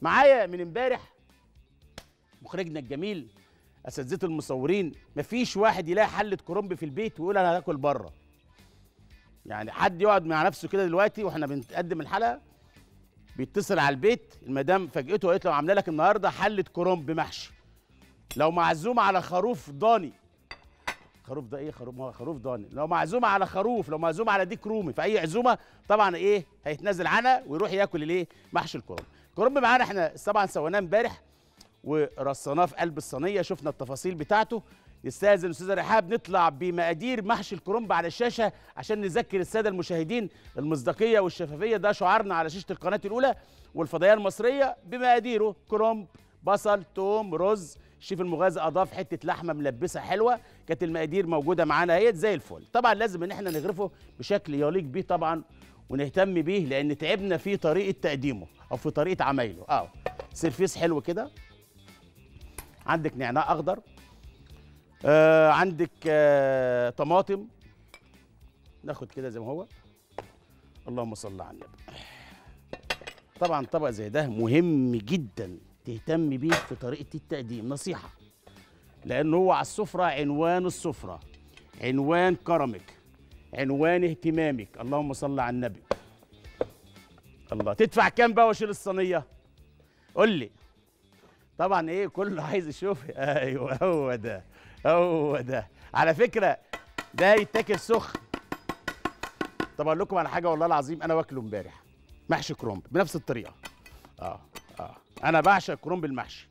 معايا من امبارح مخرجنا الجميل اساتذه المصورين مفيش واحد يلاقي حله كرنب في البيت ويقول انا هاكل بره يعني حد يقعد مع نفسه كده دلوقتي واحنا بنقدم الحلقه بيتصل على البيت المدام فاجئته وقالت له عامله لك النهارده حله كرنب محشي لو معزومه على خروف ضاني خروف ده ايه خروف ما هو خروف ضاني لو معزومه على خروف لو معزومه على ديك رومي في اي عزومه طبعا ايه هيتنازل عنها ويروح ياكل الايه محشي الكرنب الكرنب معانا احنا طبعا سويناه امبارح ورصيناه في قلب الصينيه شفنا التفاصيل بتاعته نستاذن استاذه رحاب نطلع بمقادير محشي الكرنب على الشاشه عشان نذكر الساده المشاهدين المصداقيه والشفافيه ده شعارنا على شاشه القناه الاولى والفضائيه المصريه بمقاديره كرنب بصل توم رز الشيف المغازي اضاف حته لحمه ملبسه حلوه كانت المقادير موجوده معانا اهي زي الفل طبعا لازم ان احنا نغرفه بشكل يليق بيه طبعا ونهتم بيه لان تعبنا في طريقه تقديمه او في طريقه عمايله اه سيرفيس حلو كده عندك نعناع اخضر آه عندك آه طماطم ناخد كده زي ما هو اللهم صل على النبي طبعا طبق زي ده مهم جدا تهتم بيه في طريقه التقديم نصيحه لانه هو على السفره عنوان السفره عنوان كرمك عنوان اهتمامك اللهم صل على النبي الله تدفع كام بقى واشيل الصينيه قول لي طبعا ايه كله عايز يشوف ايوه هو ده هو ده على فكره ده يتاكل سخن طب اقول لكم على حاجه والله العظيم انا واكله امبارح محشي كرنب بنفس الطريقه اه اه انا بعشق كرنب المحشي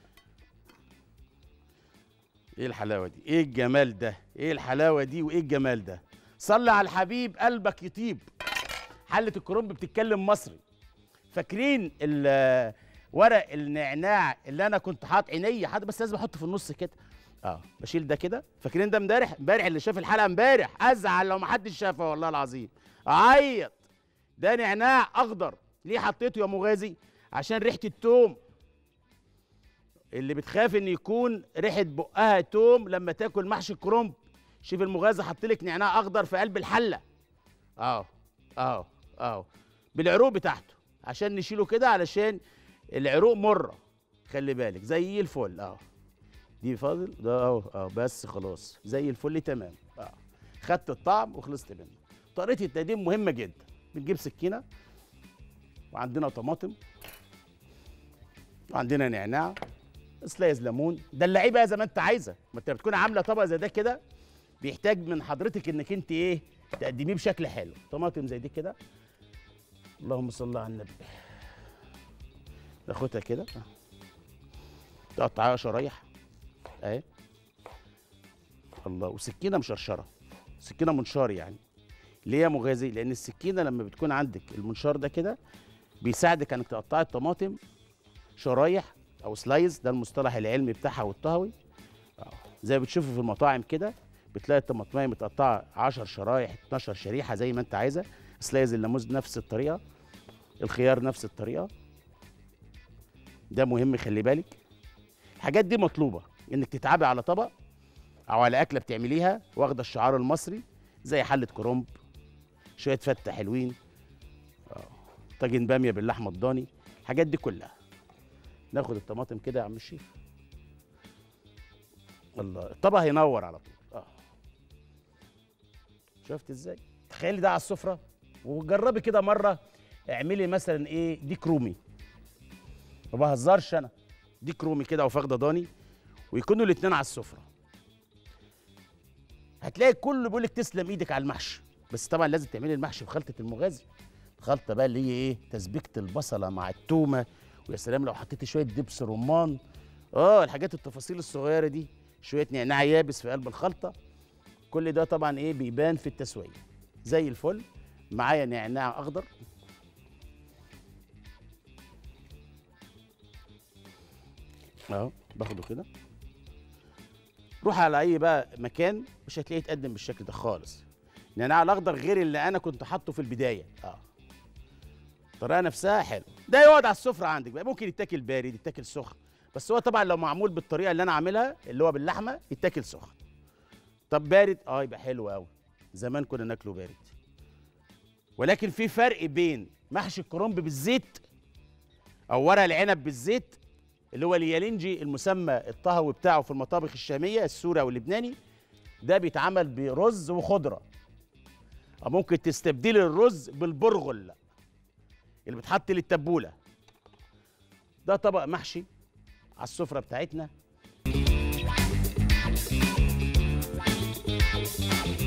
ايه الحلاوه دي ايه الجمال ده ايه الحلاوه دي وايه الجمال ده صلي على الحبيب قلبك يطيب حله الكرنب بتتكلم مصري فاكرين ال- ورق النعناع اللي انا كنت حاطط عيني حاطط بس لازم احطه في النص كده اه بشيل ده كده فاكرين ده امبارح امبارح اللي شاف الحلقه امبارح ازعل لو ما حدش شافها والله العظيم اعيط ده نعناع اخضر ليه حطيته يا مغازي عشان ريحه التوم اللي بتخاف ان يكون ريحه بقها توم لما تاكل محشي كرنب شوف المغازي حط لك نعناع اخضر في قلب الحله اه اه اه بالعروق بتاعته عشان نشيله كده علشان العروق مره خلي بالك زي الفل اه دي فاضل ده اهو اه بس خلاص زي الفل تمام اه خدت الطعم وخلصت منه طريقه التقديم مهمه جدا بنجيب سكينه وعندنا طماطم وعندنا نعناع سلايز ليمون دلعيه بقى زي ما انت عايزه ما انت بتكون عامله طبق زي ده كده بيحتاج من حضرتك انك انت ايه تقدميه بشكل حلو طماطم زي دي كده اللهم صل على النبي ناخدها كده تقطعها شرايح اهي الله وسكينه مشرشره سكينه منشار يعني ليه يا مغازي لان السكينه لما بتكون عندك المنشار ده كده بيساعدك انك تقطعي الطماطم شرايح او سلايز ده المصطلح العلمي بتاعها والطهوي آه. زي ما بتشوفوا في المطاعم كده بتلاقي الطماطميه متقطعه 10 شرايح 12 شريحه زي ما انت عايزه سلايز الليمون نفس الطريقه الخيار نفس الطريقه ده مهم خلي بالك الحاجات دي مطلوبه انك تتعبي على طبق او على اكله بتعمليها واخده الشعار المصري زي حله كرنب شويه فته حلوين آه، طاجن باميه باللحمه الضاني الحاجات دي كلها ناخد الطماطم كده يا عم الشيف الله الطبق هينور على طول اه شفت ازاي تخيلي ده على السفره وجربي كده مره اعملي مثلا ايه ديك رومي ما بهزرش انا ديك رومي كده وفخده ضاني ويكونوا الاتنين على السفره هتلاقي كله بيقول لك تسلم ايدك على المحشي بس طبعا لازم تعملي المحشي بخلطه المغازي الخلطه بقى اللي هي ايه تسبيكه البصله مع التومه ويا سلام لو حطيتي شويه دبس رمان اه الحاجات التفاصيل الصغيره دي شويه نعناع يابس في قلب الخلطه كل ده طبعا ايه بيبان في التسويه زي الفل معايا نعناع اخضر اهو باخده كده روح على اي بقى مكان مش هتلاقيه يتقدم بالشكل ده خالص النعناع الاخضر غير اللي انا كنت حاطه في البدايه اه الطريقه نفسها حلو ده يقعد على السفره عندك بقى ممكن يتاكل بارد يتاكل سخن بس هو طبعا لو معمول بالطريقه اللي انا عاملها اللي هو باللحمه يتاكل سخن طب بارد اه يبقى حلو قوي زمان كنا ناكله بارد ولكن في فرق بين محشي الكرنب بالزيت او ورق العنب بالزيت اللي هو اليالنجي المسمى الطهوي بتاعه في المطابخ الشاميه السوري او اللبناني ده بيتعمل برز وخضره او ممكن تستبدل الرز بالبرغل اللي بتحط للتبوله ده طبق محشي على السفره بتاعتنا